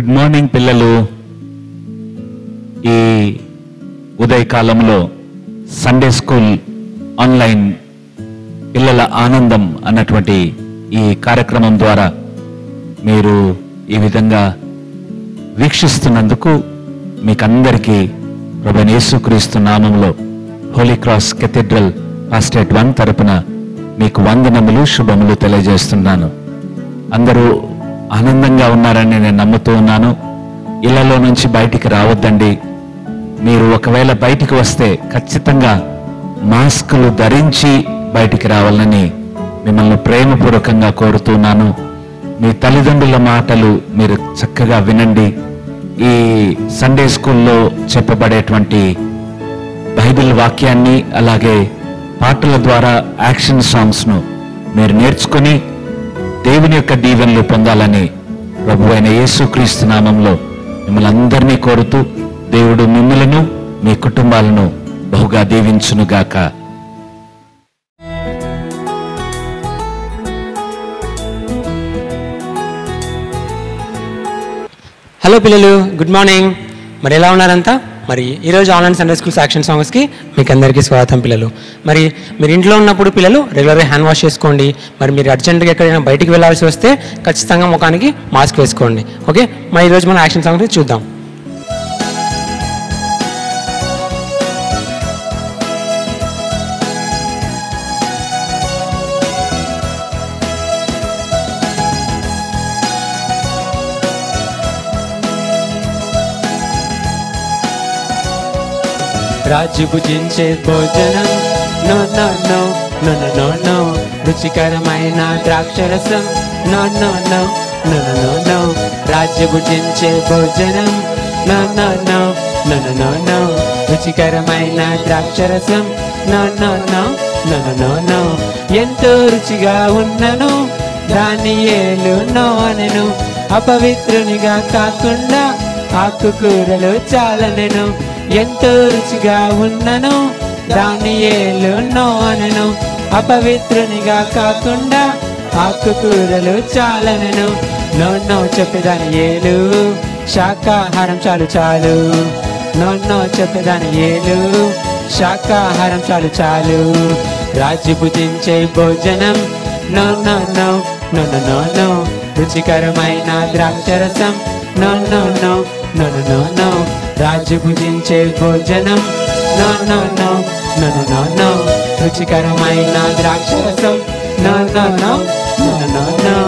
Good morning పిల్లలు ఈ ఉదయకాలంలో Sunday school online పిల్లల ఆనందం అన్నటువంటి ఈ కార్యక్రమం ద్వారా మీరు ఈ విధంగా వీక్షిస్తున్నందుకు మీకందరికీ ప్రభు యేసుక్రీస్తు నామంలో holy cross cathedral pastorate one తరపున మీకు వందనములు శుభములు తెలియజేస్తున్నాను అందరూ ఆనందంగా ఉన్నారని నేను నమ్ముతూ ఉన్నాను ఇళ్లలో నుంచి బయటికి రావద్దండి మీరు ఒకవేళ బయటికి వస్తే ఖచ్చితంగా మాస్కులు ధరించి బయటికి రావాలని మిమ్మల్ని ప్రేమపూర్వకంగా కోరుతున్నాను మీ తల్లిదండ్రుల మాటలు మీరు చక్కగా వినండి ఈ సండే స్కూల్లో చెప్పబడేటువంటి బైబిల్ వాక్యాన్ని అలాగే పాటల ద్వారా యాక్షన్ సాంగ్స్ను మీరు నేర్చుకొని దేవుని యొక్క దీవెనలు పొందాలని ప్రభు అయిన యేసుక్రీస్తు నామంలో మిమ్మల్ని అందరినీ కోరుతూ దేవుడు మిమ్మలను మీ కుటుంబాలను బహుగా దీవించునుగాక హలో పిల్లలు గుడ్ మార్నింగ్ మరి ఎలా ఉన్నారంతా మరి ఈరోజు ఆన్లైన్ సండే స్కూల్స్ యాక్షన్ సాంగ్స్కి మీకు అందరికీ స్వాగతం పిల్లలు మరి మీరు ఇంట్లో ఉన్నప్పుడు పిల్లలు రెగ్యులర్గా హ్యాండ్ వాష్ చేసుకోండి మరి మీరు అర్జెంట్గా ఎక్కడైనా బయటికి వెళ్ళాల్సి వస్తే ఖచ్చితంగా ముఖానికి మాస్క్ వేసుకోండి ఓకే మరి ఈరోజు మనం యాక్షన్ సాంగ్స్ చూద్దాం రాజు భుజించే భోజనం no no no no no no no రుచికరమైన ద్రాక్షరసం no no no no no no no రాజు భుజించే భోజనం no no no no no no no రుచికరమైన ద్రాక్షరసం no no no no no no no ఎంతో రుచిగా ఉన్నను దాని ఏలు నో అనెను అపవిత్రునిగా కాకుండా ఆకుకూరలు చాలనెను ఎంతో రుచిగా ఉన్నను దాని ఏలు నో అనెను అపవిత్రునిగా కాకుండా ఆకుకూరలు చాలనెను నో నో చెప్పేదాని ఏలు శాకాహారం చాలు చాలు నో నో చెప్పేదాని ఏలు శాకాహారం చాలు చాలు రాజు భుజించే భోజనం no no no no no no no రుచికరమైన ద్రాక్షరసం no no no no no no no రాజు భుజించే భోజనం no no no no no no no రుచికరమైన ద్రాక్షరసం no no no no no no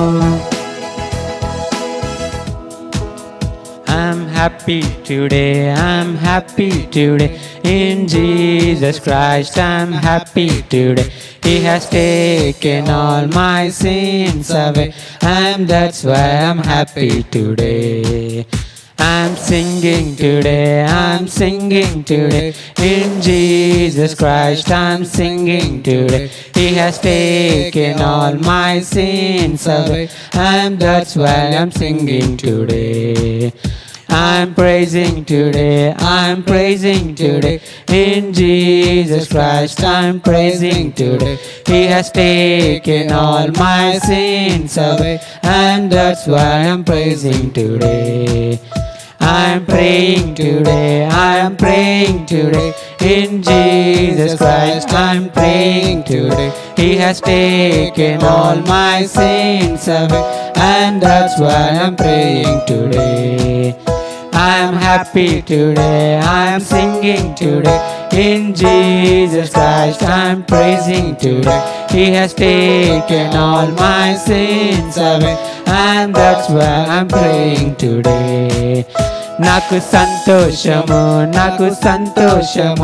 I'm happy today, I'm happy today. In Jesus Christ, I'm happy today. He has taken all my sins away, and that's why I'm happy today. I'm singing today, I'm singing today. In Jesus Christ, I'm singing today. He has taken all my sins away, and that's why I'm singing today. I'm praising today, I'm praising today. In Jesus Christ, I'm praising today. He has taken all my sins away, and that's why I'm praising today. I'm praying today, I'm praying today. In Jesus Christ, I'm praying today. He has taken all my sins away, and that's why I'm praying today. I'm happy today, I'm singing today. In Jesus Christ, I'm praising today. He has taken all my sins away, and that's why I'm praying today. నాకు సంతోషము నాకు సంతోషము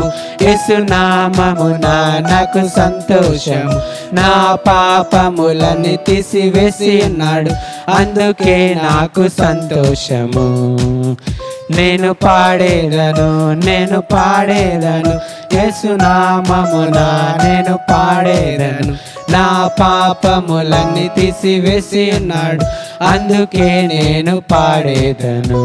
యేసునామమున నాకు సంతోషము నా పాపములని తీసివేసి ఉన్నాడు అందుకే నాకు సంతోషము నేను పాడేదను నేను పాడేదను యేసునామమున నేను పాడేదను నా పాపములన్నీ తీసివేసి ఉన్నాడు అందుకే నేను పాడేదను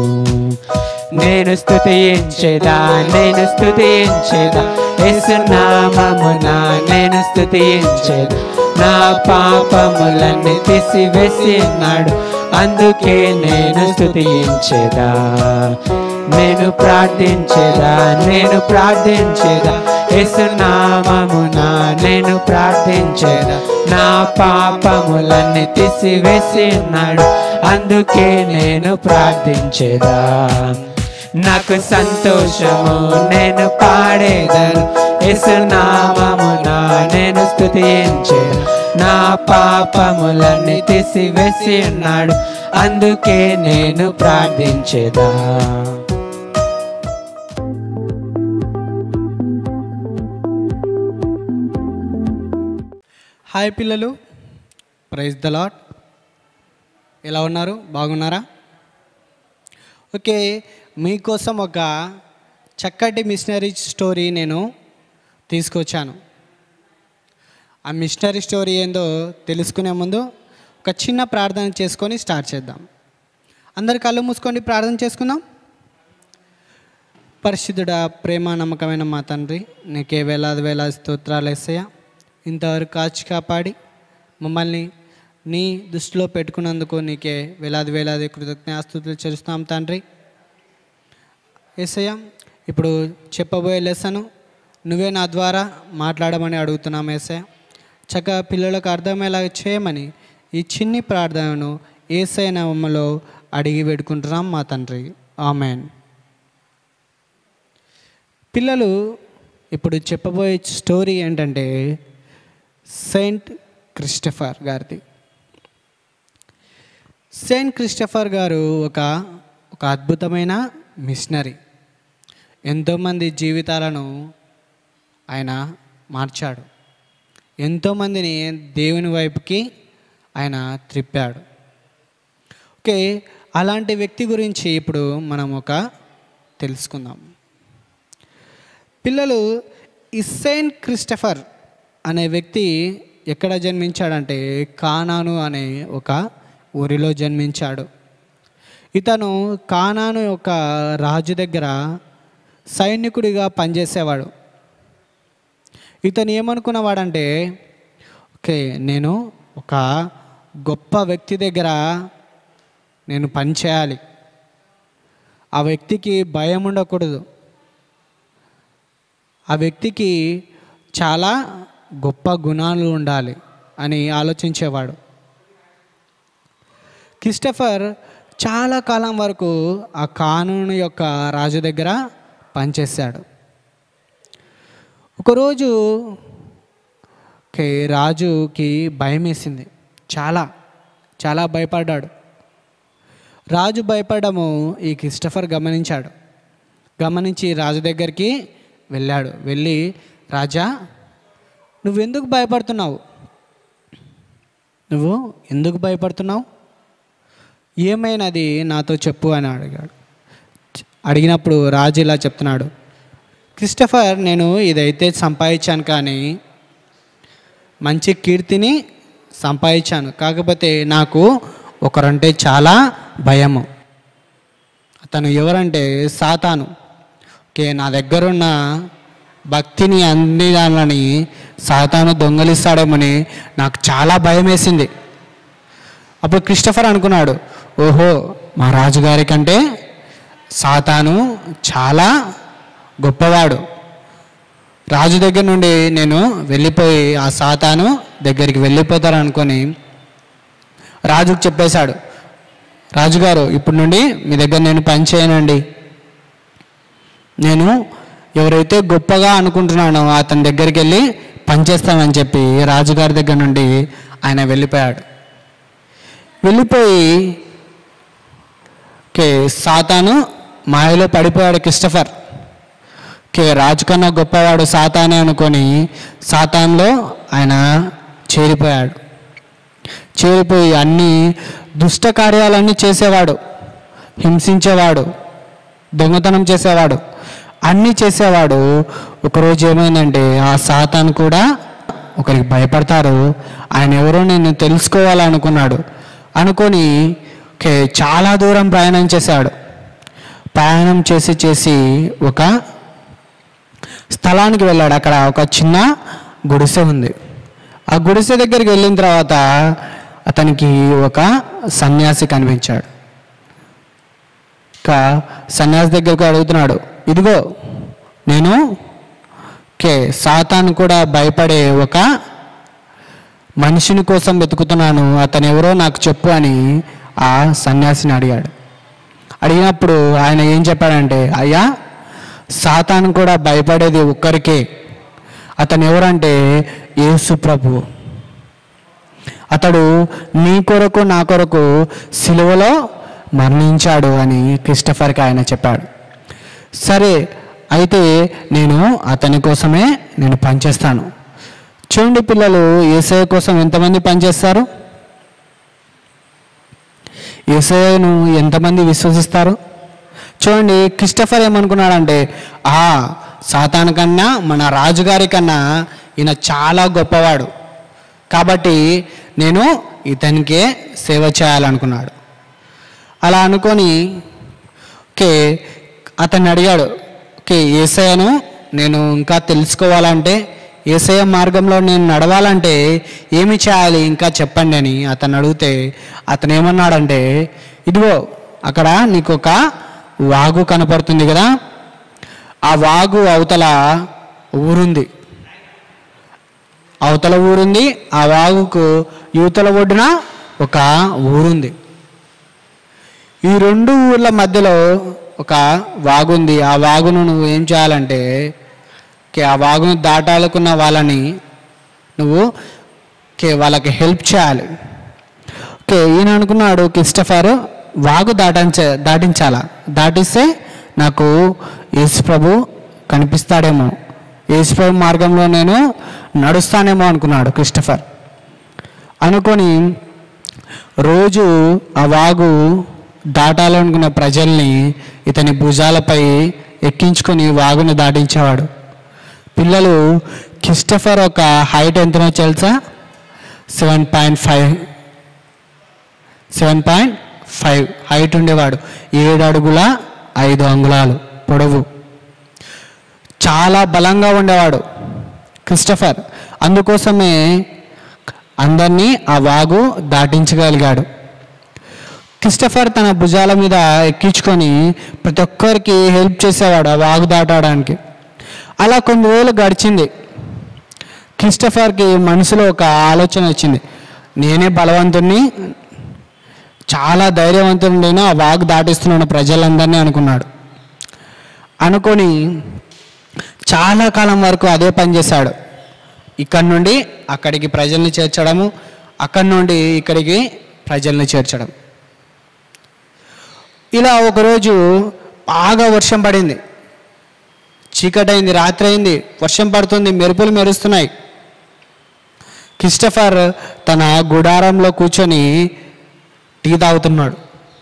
నేను స్తుతించేదా నేను స్తుతించేదా యేసునామమున నేను స్తుతించేదా నా పాపములన్నీ తీసివేసి ఉన్నాడు అందుకే నేను స్తుతించేదా నేను ప్రార్థించేదా నేను ప్రార్థించేదా యేసునామమున నేను ప్రార్థించేదా నా పాపములన్నీ తీసివేసి ఉన్నాడు అందుకే నేను ప్రార్థించేదా నాకు సంతోషము నేను పాడేదను యేసునామమున నేను స్తుతించేదా నా పాపములన్నీ తీసివేసి ఉన్నాడు అందుకే నేను ప్రార్థించేదా హాయ్ పిల్లలు ప్రైజ్ ద లాట్ ఎలా ఉన్నారు బాగున్నారా ఓకే మీకోసం ఒక చక్కటి మిషనరీ స్టోరీ నేను తీసుకొచ్చాను ఆ మిషనరీ స్టోరీ ఏందో తెలుసుకునే ముందు ఒక చిన్న ప్రార్థన చేసుకొని స్టార్ట్ చేద్దాం అందరు కళ్ళు మూసుకొని ప్రార్థన చేసుకుందాం పరిశుద్ధుడా ప్రేమ నమ్మకమైన మా తండ్రి నీకే వేలాది వేలాది స్తోత్రాలు వేసాయ ఇంతవరకు కాచి కాపాడి మమ్మల్ని నీ దృష్టిలో పెట్టుకున్నందుకు నీకే వేలాది వేలాది కృతజ్ఞాస్తుతులు చెల్లిస్తాం తండ్రి ఏసయ్య ఇప్పుడు చెప్పబోయే లెసను నువ్వే నా ద్వారా మాట్లాడమని అడుగుతున్నాం ఏసయ్య చక్కగా పిల్లలకు అర్థమయ్యేలాగా చేయమని ఈ చిన్ని ప్రార్థనను ఏసై నామంలో అడిగి పెట్టుకుంటున్నాం మా తండ్రి ఆమెన్ పిల్లలు ఇప్పుడు చెప్పబోయే స్టోరీ ఏంటంటే సెయింట్ క్రిస్టఫర్ గారిది సెయింట్ క్రిస్టఫర్ గారు ఒక ఒక అద్భుతమైన మిషనరీ ఎంతోమంది జీవితాలను ఆయన మార్చాడు ఎంతోమందిని దేవుని వైపుకి ఆయన త్రిప్పాడు ఓకే అలాంటి వ్యక్తి గురించి ఇప్పుడు మనం ఒక తెలుసుకుందాం పిల్లలు ఇస్సైన్ క్రిస్టఫర్ అనే వ్యక్తి ఎక్కడ జన్మించాడంటే కానాను అనే ఒక ఊరిలో జన్మించాడు ఇతను కానాను యొక్క రాజు దగ్గర సైనికుడిగా పనిచేసేవాడు ఇతను ఏమనుకున్నవాడంటే ఓకే నేను ఒక గొప్ప వ్యక్తి దగ్గర నేను పనిచేయాలి ఆ వ్యక్తికి భయం ఉండకూడదు ఆ వ్యక్తికి చాలా గొప్ప గుణాలు ఉండాలి అని ఆలోచించేవాడు క్రిస్టఫర్ చాలా కాలం వరకు ఆ కానూను యొక్క రాజు దగ్గర పనిచేశాడు ఒకరోజు ఓకే రాజుకి భయం వేసింది చాలా చాలా భయపడ్డాడు రాజు భయపడము ఈ క్రిస్టఫర్ గమనించాడు గమనించి రాజు దగ్గరికి వెళ్ళాడు వెళ్ళి రాజా నువ్వెందుకు భయపడుతున్నావు నువ్వు ఎందుకు భయపడుతున్నావు ఏమైనది నాతో చెప్పు అని అడిగాడు అడిగినప్పుడు రాజు ఇలా చెప్తున్నాడు క్రిస్టఫర్ నేను ఇదైతే సంపాదించాను కానీ మంచి కీర్తిని సంపాదించాను కాకపోతే నాకు ఒకరంటే చాలా భయము అతను ఎవరంటే సాతాను ఓకే నా దగ్గరున్న భక్తిని అన్ని దానిని సాతాను దొంగలిస్తాడేమని నాకు చాలా భయం వేసింది అప్పుడు క్రిస్టఫర్ అనుకున్నాడు ఓహో మా రాజుగారి కంటే సాతాను చాలా గొప్పవాడు రాజు దగ్గర నుండి నేను వెళ్ళిపోయి ఆ సాతాను దగ్గరికి వెళ్ళిపోతాను అనుకొని రాజుకు చెప్పేశాడు రాజుగారు ఇప్పటి నుండి మీ దగ్గర నేను పని చేయనండి నేను ఎవరైతే గొప్పగా అనుకుంటున్నానో అతని దగ్గరికి వెళ్ళి పనిచేస్తానని చెప్పి రాజుగారి దగ్గర నుండి ఆయన వెళ్ళిపోయాడు వెళ్ళిపోయి ఓకే సాతాను మాయలో పడిపోయాడు క్రిస్టఫర్ ఓకే రాజు కన్నా గొప్పవాడు సాతానే అనుకొని సాతాన్లో ఆయన చేరిపోయాడు చేరిపోయి అన్ని దుష్ట కార్యాలన్నీ చేసేవాడు హింసించేవాడు దొంగతనం చేసేవాడు అన్నీ చేసేవాడు ఒకరోజు ఏమైందంటే ఆ సాతాన్ కూడా ఒకరికి భయపడతారు ఆయన ఎవరో నేను తెలుసుకోవాలనుకున్నాడు అనుకొని ఓకే చాలా దూరం ప్రయాణం చేశాడు ప్రయాణం చేసి చేసి ఒక స్థలానికి వెళ్ళాడు అక్కడ ఒక చిన్న గుడిసె ఉంది ఆ గుడిసె దగ్గరికి వెళ్ళిన తర్వాత అతనికి ఒక సన్యాసి కనిపించాడు ఇంకా సన్యాసి దగ్గరకు అడుగుతున్నాడు ఇదిగో నేను ఓకే సాతాను కూడా భయపడే ఒక మనిషిని కోసం వెతుకుతున్నాను అతను ఎవరో నాకు చెప్పు అని ఆ సన్యాసిని అడిగాడు అడిగినప్పుడు ఆయన ఏం చెప్పాడంటే అయ్యా సాతాను కూడా భయపడేది ఒక్కరికే అతను ఎవరంటే యేసు ప్రభు అతడు నీ కొరకు నా కొరకు సిలువలో మరణించాడు అని క్రిస్టఫర్కి ఆయన చెప్పాడు సరే అయితే నేను అతని కోసమే నేను పనిచేస్తాను చూడండి పిల్లలు ఏసఐ కోసం ఎంతమంది పనిచేస్తారు ఏసఐను ఎంతమంది విశ్వసిస్తారు చూడండి క్రిస్టఫర్ ఏమనుకున్నాడంటే ఆ సాతాను కన్నా మన రాజుగారి కన్నా ఈయన చాలా గొప్పవాడు కాబట్టి నేను ఇతనికే సేవ చేయాలనుకున్నాడు అలా అనుకొని ఓకే అతన్ని అడిగాడు ఓకే ఏసయ్యను నేను ఇంకా తెలుసుకోవాలంటే ఏసయ్య మార్గంలో నేను నడవాలంటే ఏమి చేయాలి ఇంకా చెప్పండి అని అతను అడిగితే అతను ఏమన్నాడంటే ఇదిగో అక్కడ నీకు ఒక వాగు కనపడుతుంది కదా ఆ వాగు అవతల ఊరుంది అవతల ఊరుంది ఆ వాగుకు యువతల ఒడ్డున ఒక ఊరుంది ఈ రెండు ఊర్ల మధ్యలో ఒక వాగుంది ఆ వాగును నువ్వు ఏం చేయాలంటే ఓకే ఆ వాగును దాటాలకున్న వాళ్ళని నువ్వు ఓకే వాళ్ళకి హెల్ప్ చేయాలి ఓకే ఈయన అనుకున్నాడు క్రిస్టఫర్ వాగు దాటించ దాటించాలా దాటిస్తే నాకు యేసు ప్రభు కనిపిస్తాడేమో యేసు ప్రభు మార్గంలో నేను నడుస్తానేమో అనుకున్నాడు క్రిస్టఫర్ అనుకొని రోజు ఆ వాగు దాటాలనుకున్న ప్రజల్ని ఇతని భుజాలపై ఎక్కించుకొని వాగును దాటించేవాడు పిల్లలు క్రిస్టఫర్ ఒక హైట్ ఎంతనో తెలుసా seven point five seven point five height ఉండేవాడు ఏడు అడుగుల ఐదు అంగుళాలు పొడవు చాలా బలంగా ఉండేవాడు క్రిస్టఫర్ అందుకోసమే అందరినీ ఆ వాగు దాటించగలిగాడు క్రిస్టఫర్ తన భుజాల మీద ఎక్కించుకొని ప్రతి ఒక్కరికి హెల్ప్ చేసేవాడు ఆ వాగు దాటడానికి అలా కొన్ని రోజులు గడిచింది క్రిస్టఫర్కి మనసులో ఒక ఆలోచన వచ్చింది నేనే బలవంతుణ్ణి చాలా ధైర్యవంతుడైనా ఆ వాగు దాటిస్తున్నాను ప్రజలందరినీ అనుకున్నాడు అనుకొని చాలా కాలం వరకు అదే పని చేశాడు ఇక్కడి నుండి అక్కడికి ప్రజల్ని చేర్చడము అక్కడి నుండి ఇక్కడికి ప్రజల్ని చేర్చడం ఇలా ఒకరోజు బాగా వర్షం పడింది చీకటైంది రాత్రి అయింది వర్షం పడుతుంది మెరుపులు మెరుస్తున్నాయి క్రిస్టఫర్ తన గుడారంలో కూర్చొని టీ తాగుతున్నాడు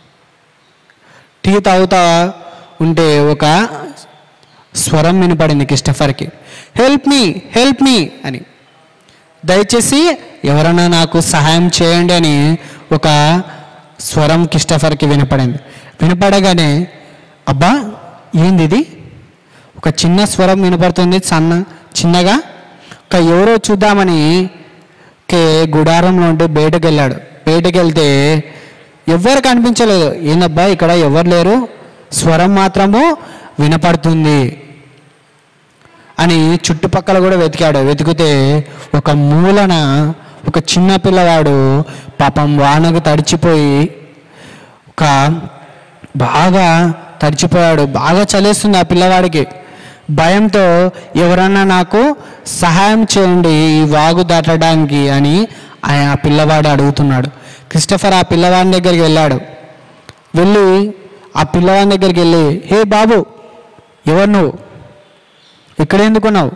టీ తాగుతా ఉంటే ఒక స్వరం వినపడింది క్రిస్టఫర్కి హెల్ప్ మీ హెల్ప్ మీ అని దయచేసి ఎవరైనా నాకు సహాయం చేయండి అని ఒక స్వరం క్రిస్టఫర్కి వినపడింది వినపడగానే అబ్బా ఏంది ఇది ఒక చిన్న స్వరం వినపడుతుంది సన్న చిన్నగా ఒక ఎవరో చూద్దామని కే గుడారంలో ఉంటే బయటకు వెళ్ళాడు బయటకు వెళ్తే ఎవ్వరు కనిపించలేదు ఏందబ్బా ఇక్కడ ఎవరు లేరు స్వరం మాత్రము వినపడుతుంది అని చుట్టుపక్కల కూడా వెతికాడు వెతికితే ఒక మూలన ఒక చిన్న పిల్లవాడు పాపం వానకు తడిచిపోయి ఒక బాగా తడిచిపోయాడు బాగా చలేస్తుంది ఆ పిల్లవాడికి భయంతో ఎవరన్నా నాకు సహాయం చేయండి ఈ వాగు దాటడానికి అని ఆయన ఆ పిల్లవాడు అడుగుతున్నాడు క్రిస్టఫర్ ఆ పిల్లవాడి దగ్గరికి వెళ్ళాడు వెళ్ళి ఆ పిల్లవాడి దగ్గరికి వెళ్ళి హే బాబు ఎవరు నువ్వు ఇక్కడ ఎందుకున్నావు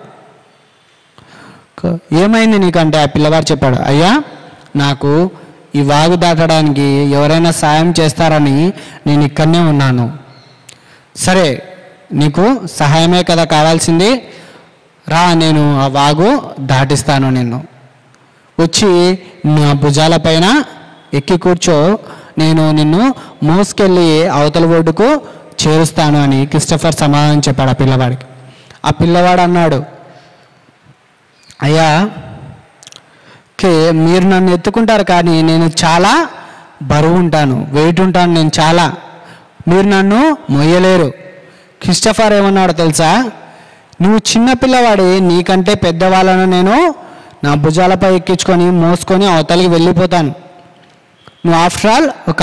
క- ఏమైంది నీకంటే ఆ పిల్లవాడు చెప్పాడు అయ్యా నాకు ఈ వాగు దాటడానికి ఎవరైనా సాయం చేస్తారని నేను ఇక్కడనే ఉన్నాను సరే నీకు సహాయమే కదా కావాల్సింది రా నేను ఆ వాగు దాటిస్తాను నిన్ను వచ్చి నా భుజాల పైన ఎక్కి కూర్చో నేను నిన్ను మోసుకెళ్ళి అవతల ఒడ్డుకు చేరుస్తాను అని క్రిస్టఫర్ సమాధానం చెప్పాడు ఆ పిల్లవాడికి ఆ పిల్లవాడు అన్నాడు అయ్యా ఓకే మీరు నన్ను ఎత్తుకుంటారు కానీ నేను చాలా బరువు ఉంటాను వెయిట్ ఉంటాను నేను చాలా మీరు నన్ను మొయ్యలేరు క్రిస్టఫర్ ఏమన్నాడో తెలుసా నువ్వు చిన్న పిల్లవాడి నీకంటే పెద్దవాళ్ళను నేను నా భుజాలపై ఎక్కించుకొని మోసుకొని అవతలికి వెళ్ళిపోతాను నువ్వు ఆఫ్టర్ ఆల్ ఒక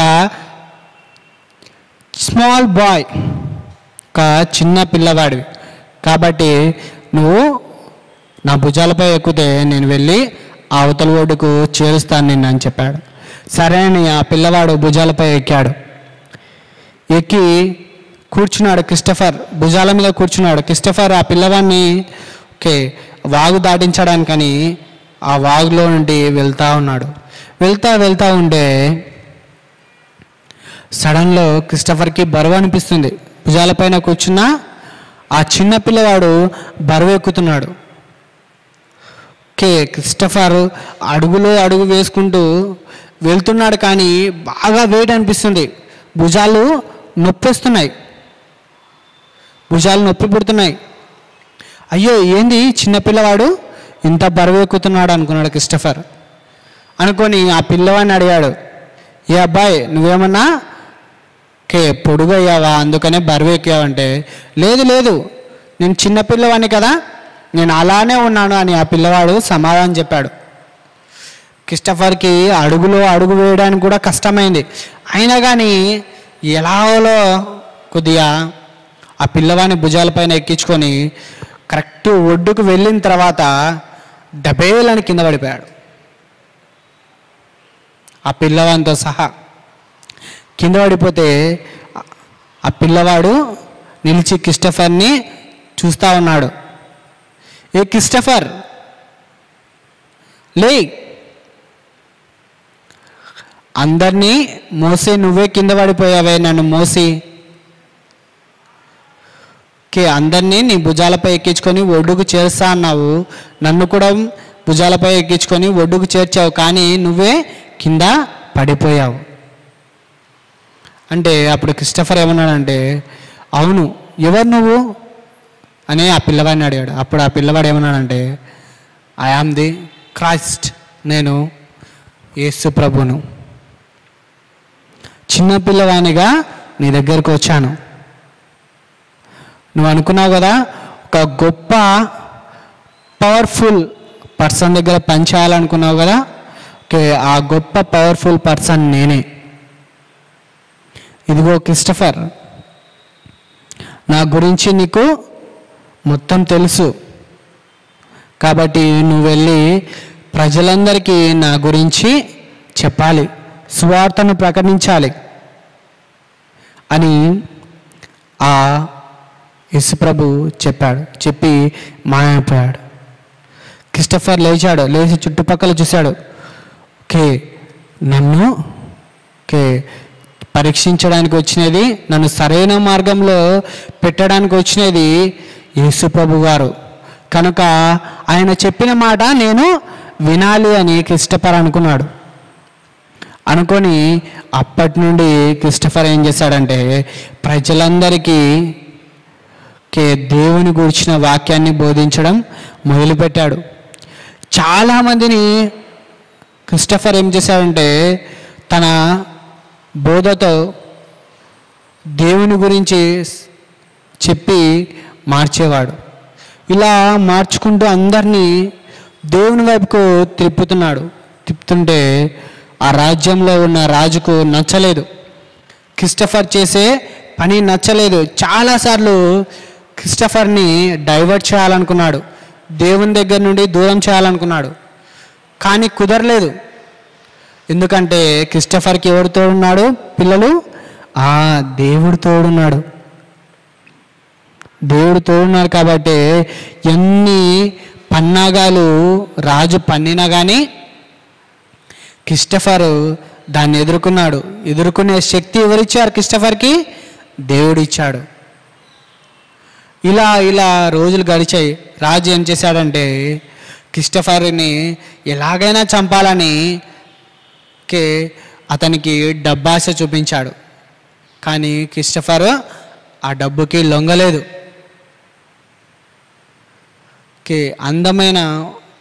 స్మాల్ బాయ్ ఒక చిన్న పిల్లవాడివి కాబట్టి నువ్వు నా భుజాలపై ఎక్కితే నేను వెళ్ళి ఆ అవతల ఒడ్డుకు చేరుస్తాను నిన్ను అని చెప్పాడు సరే అని ఆ పిల్లవాడు భుజాలపై ఎక్కాడు ఎక్కి కూర్చున్నాడు క్రిస్టఫర్ భుజాల మీద కూర్చున్నాడు క్రిస్టఫర్ ఆ పిల్లవాడిని ఓకే వాగు దాటించడానికని ఆ వాగులో నుండి వెళ్తా ఉన్నాడు వెళ్తా వెళ్తా ఉంటే సడన్లో క్రిస్టఫర్కి బరువు అనిపిస్తుంది భుజాలపైన కూర్చున్న ఆ చిన్న పిల్లవాడు బరువు ఎక్కుతున్నాడు ఓకే క్రిస్టఫర్ అడుగులో అడుగు వేసుకుంటూ వెళ్తున్నాడు కానీ బాగా వెయిట్ అనిపిస్తుంది భుజాలు నొప్పిస్తున్నాయి భుజాలు నొప్పి పుడుతున్నాయి అయ్యో ఏంది చిన్నపిల్లవాడు ఇంత బరువు ఎక్కుతున్నాడు అనుకున్నాడు క్రిస్టఫర్ అనుకొని ఆ పిల్లవాడిని అడిగాడు ఏ అబ్బాయి నువ్వేమన్నా కే పొడుగు అయ్యావా అందుకనే బరువు ఎక్కావంటే లేదు లేదు నేను చిన్న పిల్లవాడిని కదా నేను అలానే ఉన్నాను అని ఆ పిల్లవాడు సమాధానం చెప్పాడు క్రిస్టఫర్కి అడుగులో అడుగు వేయడానికి కూడా కష్టమైంది అయినా కానీ ఎలాగోలో కొద్దిగా ఆ పిల్లవాని భుజాలపైన ఎక్కించుకొని కరెక్ట్ ఒడ్డుకు వెళ్ళిన తర్వాత డబేలని కింద పడిపోయాడు ఆ పిల్లవానితో సహా కింద పడిపోతే ఆ పిల్లవాడు నిలిచి క్రిస్టఫర్ని చూస్తూ ఉన్నాడు ఏ క్రిస్టఫర్ లే అందరినీ మోసే నువ్వే కింద పడిపోయావే నన్ను మోసి ఓకే అందరినీ నీ భుజాలపై ఎక్కించుకొని ఒడ్డుకు చేరుస్తా అన్నావు నన్ను కూడా భుజాలపై ఎక్కించుకొని ఒడ్డుకు చేర్చావు కానీ నువ్వే కింద పడిపోయావు అంటే అప్పుడు క్రిస్టఫర్ ఏమన్నాడంటే అవును ఎవరు నువ్వు అని ఆ పిల్లవాడిని అడిగాడు అప్పుడు ఆ పిల్లవాడు ఏమన్నాడంటే ఐ ఆమ్ ది క్రైస్ట్ నేను యేసు ప్రభును చిన్న పిల్లవానిగా నీ దగ్గరకు వచ్చాను నువ్వు అనుకున్నావు కదా ఒక గొప్ప పవర్ఫుల్ పర్సన్ దగ్గర పనిచేయాలనుకున్నావు కదా ఓకే ఆ గొప్ప పవర్ఫుల్ పర్సన్ నేనే ఇదిగో క్రిస్టఫర్ నా గురించి నీకు మొత్తం తెలుసు కాబట్టి నువ్వు వెళ్ళి ప్రజలందరికీ నా గురించి చెప్పాలి సువార్తను ప్రకటించాలి అని ఆ యేసుప్రభు చెప్పాడు చెప్పి మాయమైపోయాడు క్రిస్టఫర్ లేచాడు లేచి చుట్టుపక్కల చూశాడు ఓకే నన్ను ఓకే పరీక్షించడానికి వచ్చినది నన్ను సరైన మార్గంలో పెట్టడానికి వచ్చినది యేసుప్రభు గారు కనుక ఆయన చెప్పిన మాట నేను వినాలి అని క్రిస్టఫర్ అనుకున్నాడు అనుకొని అప్పటి నుండి క్రిస్టఫర్ ఏం చేశాడంటే ప్రజలందరికీ కే దేవుని గురించిన వాక్యాన్ని బోధించడం మొదలుపెట్టాడు చాలామందిని క్రిస్టఫర్ ఏం చేశాడంటే తన బోధతో దేవుని గురించి చెప్పి మార్చేవాడు ఇలా మార్చుకుంటూ అందరినీ దేవుని వైపుకు తిప్పుతున్నాడు తిప్పుతుంటే ఆ రాజ్యంలో ఉన్న రాజుకు నచ్చలేదు క్రిస్టఫర్ చేసే పని నచ్చలేదు చాలాసార్లు క్రిస్టఫర్ని డైవర్ట్ చేయాలనుకున్నాడు దేవుని దగ్గర నుండి దూరం చేయాలనుకున్నాడు కానీ కుదరలేదు ఎందుకంటే క్రిస్టఫర్కి ఎవరు తోడున్నాడు పిల్లలు ఆ దేవుడు తోడున్నాడు దేవుడు తోడున్నాడు కాబట్టి ఎన్ని పన్నాగాలు రాజు పన్నినా కానీ క్రిస్టఫర్ దాన్ని ఎదుర్కొన్నాడు ఎదుర్కొనే శక్తి ఎవరిచ్చారు క్రిస్టఫర్కి దేవుడు ఇచ్చాడు ఇలా ఇలా రోజులు గడిచాయి రాజు ఏం చేశాడంటే క్రిస్టఫర్ని ఎలాగైనా చంపాలని కే అతనికి డబ్బాశ చూపించాడు కానీ క్రిస్టఫర్ ఆ డబ్బుకి లొంగలేదు కే అందమైన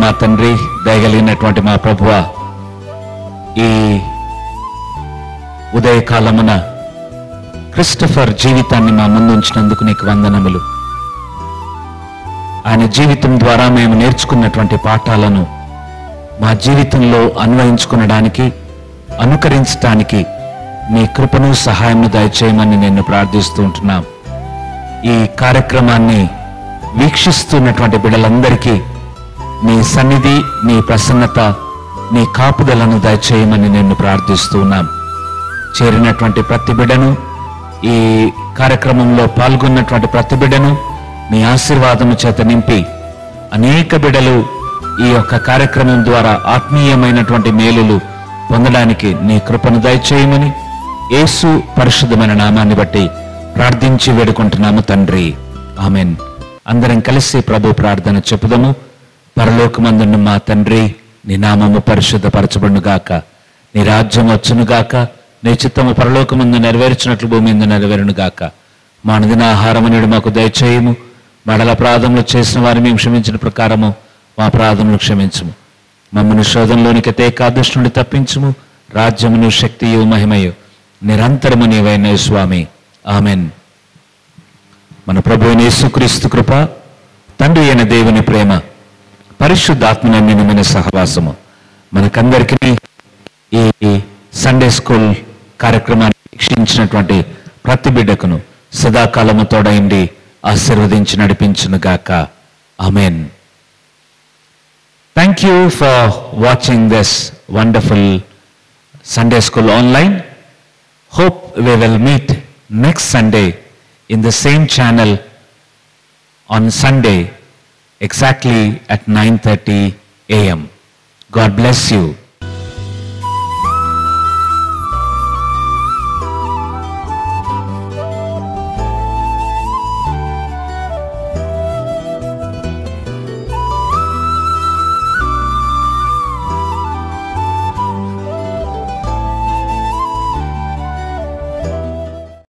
మా తండ్రి దయగలిగినటువంటి మా ప్రభువ ఈ ఉదయకాలమున క్రిస్టఫర్ జీవితాన్ని మా ముందు ఉంచినందుకు నీకు వందనములు ఆయన జీవితం ద్వారా మేము నేర్చుకున్నటువంటి పాఠాలను మా జీవితంలో అన్వయించుకునడానికి అనుకరించడానికి నీ కృపను సహాయము దయచేయమని నేను ప్రార్థిస్తూ ఉంటున్నాం ఈ కార్యక్రమాన్ని వీక్షిస్తున్నటువంటి బిడ్డలందరికీ నీ సన్నిధి నీ ప్రసన్నత నీ కాపుదలను దయచేయమని నేను ప్రార్థిస్తూ ఉన్నాం చేరినటువంటి ప్రతి బిడ్డను ఈ కార్యక్రమంలో పాల్గొన్నటువంటి ప్రతి బిడ్డను నీ ఆశీర్వాదము చేత నింపి అనేక బిడ్డలు ఈ యొక్క కార్యక్రమం ద్వారా ఆత్మీయమైనటువంటి మేలులు పొందడానికి నీ కృపను దయచేయమని యేసు పరిశుద్ధమైన నామాన్ని బట్టి ప్రార్థించి వేడుకుంటున్నాము తండ్రి ఆమెన్ అందరం కలిసి ప్రభు ప్రార్థన చెప్పుదాము పరలోకమందున్న మా తండ్రి నీ నామము పరిశుద్ధపరచబడునుగాక నీ రాజ్యం వచ్చునుగాక నీ చిత్తము పరలోకమందు నెరవేర్చినట్లు భూమి మీద నెరవేరునుగాక మా అనుదిన ఆహారము నేడు మాకు దయచేయము మడల ప్రాధములు చేసిన వారిని మేము క్షమించిన ప్రకారము మా ప్రాధములు క్షమించుము మమ్మల్ని శోధంలోనికి తేకాదృష్టి నుండి తప్పించుము రాజ్యమును శక్తియు మహిమయు నిరంతరము నీవైన స్వామి ఆమెన్ మన ప్రభు అయిన యేసుక్రీస్తు కృప తండ్రి అయిన దేవుని ప్రేమ పరిశుద్ధాత్మన నిమిన సహవాసము మనకందరికీ ఈ సండే స్కూల్ కార్యక్రమాన్ని వీక్షించినటువంటి ప్రతి బిడ్డకును సదాకాలము తోడైండి ఆశీర్వదించి నడిపించును గాక amen thank you for watching this wonderful Sunday school online hope we will meet next Sunday in the same channel on Sunday exactly at 9:30 a.m. God bless you.